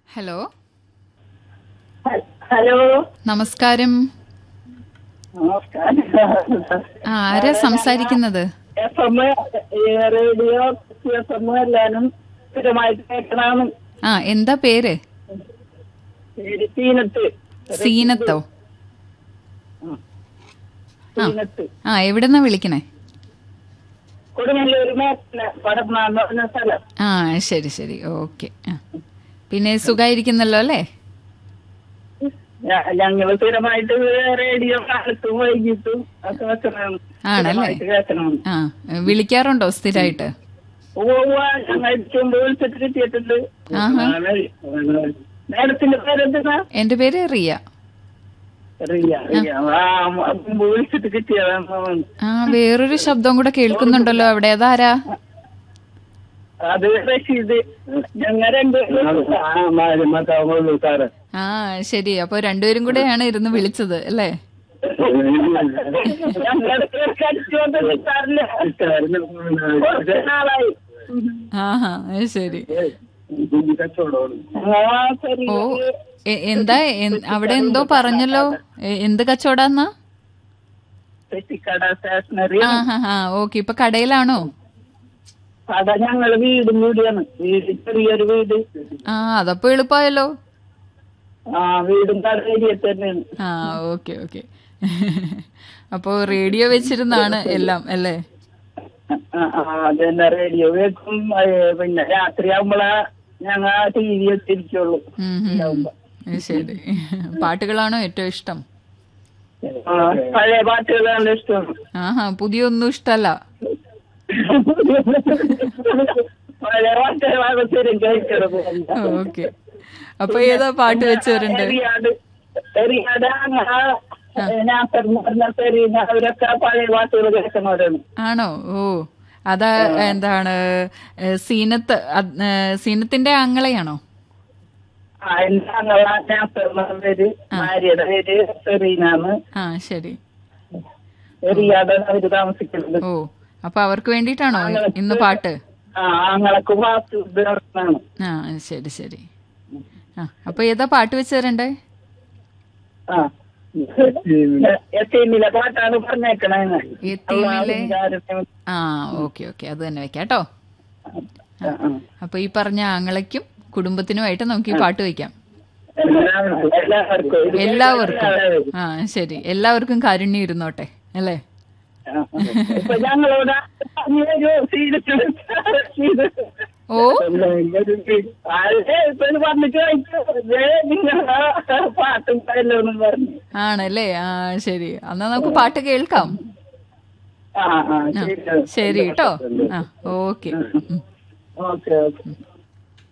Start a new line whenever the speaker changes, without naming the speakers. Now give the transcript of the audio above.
Hello
hello
നമസ്കാരം
നമസ്കാരം
ആ ആരാ സംസാരിക്കുന്നത്
F M radio F M എല്ലാനും സ്ഥിരമായിട്ട് കേൾക്കണമെന്ന്
ആ എന്താ പേര്
പേര് സീനത്ത്
സീനത്തോ
സീനത്ത്
ആ എവിടെന്നാ വിളിക്കണേ
കൊടുങ്ങല്ലൂർ മേഖല പടപ്പ എന്ന് പറഞ്ഞ സ്ഥലം
ആ ശരി ശരി ഓക്കെ ആ പിന്നെ സുഖായിരിക്കുന്നല്ലോ അല്ലേ
ഞ- ഞങ്ങള് സ്ഥിരമായിട്ട് റേഡിയോ കാലത്തും വൈകിട്ടും ഒക്കെ വെക്കണം
ആണല്ലേ?
സ്ഥിരമായിട്ട് കേൾക്കണം
ആ വിളിക്കാറുണ്ടോ സ്ഥിരമായിട്ട്
ഓ ഞങ്ങൾ ചുമ്പ് വിളിച്ചിട്ട് കിട്ടിയിട്ടുണ്ട്
ആഹാ.
നേരത്തിന്റെ പേരെന്താ
എന്റെ പേര് റിയ
റിയ റിയ ആ മുമ്പ് വിളിച്ചിട്ട് കിട്ടിയതാണ്
ആ വേറൊരു ശബ്ദം കൂടെ കേൾക്കുന്നുണ്ടല്ലോ അവിടെ അതാരാ
അത് റഷീദ് ഞങ്ങൾ രണ്ടുപേരും സാറ്
ആ ശരി അപ്പൊ രണ്ടുപേരും കൂടെയാണ് ഇരുന്ന് വിളിച്ചത് അല്ലേ
ഞങ്ങളുടെ അടിച്ചു വന്നത് സാറില്ല കുറച്ച് നാളായി
ആഹാ അത് ശരി
ആ ശരി
ഓ എ- എന്താ എൻ- അവിടെ എന്തോ പറഞ്ഞല്ലോ എ- എന്ത് കച്ചവടാന്നാ
പെട്ടിക്കട സ്റ്റേഷനറി
ആ ഹാ ഹാ ഓക്കെ ഇപ്പൊ കടയിലാണോ
കട ഞങ്ങള് വീടും കൂടിയാണ് വീട് ചെറിയൊരു വീട്
ആ അതപ്പോ എളുപ്പമായല്ലോ
ആ വീടും കട ഏരിയ തന്നെയാണ്
ആ ഓക്കെ ഓക്കെ അപ്പോ റേഡിയോ വെച്ചിരുന്നാണ് എല്ലാം അല്ലേ
ആ, ആ, അതന്നെ റേഡിയോ കേൾക്കും ഏ, പിന്നെ രാത്രി ആവുമ്പോളാ ഞങ്ങ ടി വി എത്തിരിക്കുള്ളൂ
ഉം, ഉം, ഉം. അത് ശരി പാട്ടുകളാണോ ഏറ്റവും ഇഷ്ടം
ആ, പഴയ പാട്ടുകളാണ് ഇഷ്ടം
ആഹാ പുതിയൊന്നും ഇഷ്ടല്ല
പഴയ പാട്ടുകളാണ് സ്ഥിരം കേൾക്കണത്
ഓക്കെ അപ്പൊ ഏതാ പാട്ട് വെച്ചവരുണ്ട്
എറിയാട് എറിയാട് അങ്ങ നാസർ പറഞ്ഞ സെറീന അവരൊക്കെ പഴയ പാട്ടുകൾ കേൾക്കുന്നവരാണ്
ആണോ ഓ അതാ എന്താണ് ഏ, സീനത്ത് അത്, ഏ, സീനത്തിന്റെ ആങ്ങളെയാണോ
ആ എന്റെ അങ്ങള നാസർ എന്ന പേര് ഭാര്യയുടെ പേര് സെറീനാന്ന്
ആ ശരി
എറിയാട് അവര് താമസിക്കുന്നത്
ഓ അപ്പൊ അവർക്ക് വേണ്ടിയിട്ടാണോ ഇന്ന് പാട്ട്
ആ ആങ്ങളക്ക് വാസ്തു ഇതാണ്
ആ ശരി ശരി ആ അപ്പൊ ഏതാ പാട്ട് വെച്ച് തരണ്ടേ
ആ എത്തിയില്ല പാട്ടാണ് പറഞ്ഞേക്കണേ
എത്തീമിലെ ആ ഓക്കെ ഓക്കെ അത് തന്നെ വെക്കാം കേട്ടോ അപ്പൊ ഈ പറഞ്ഞ ആങ്ങളയ്ക്കും കുടുംബത്തിനുമായിട്ട് നമുക്ക് ഈ പാട്ട് വെക്കാം
എല്ലാവർക്കും എല്ലാവർക്കും ഇത്
എല്ലാവർക്കും ആ ശരി എല്ലാവർക്കും കാരുണ്യം ഇരുന്നോട്ടെ അല്ലേ
ആ, ആ. ഇപ്പൊ ഞങ്ങളോട് പറഞ്ഞു തരുമോ? സീരിയസ് ഇത്.
ഓ
അതെ, ഇപ്പൊ ഇത് പറഞ്ഞിട്ട് ചോദിച്ചു. ദേ നിങ്ങളെ പാട്ടും എല്ലാം പറഞ്ഞു
ആണല്ലേ ആ ശരി എന്നാ നമുക്ക് പാട്ട് കേൾക്കാം
ആ ആ
ആ,
ശരി
ശരി കേട്ടോ ആ ഓക്കെ
ഓക്കെ ഓക്കെ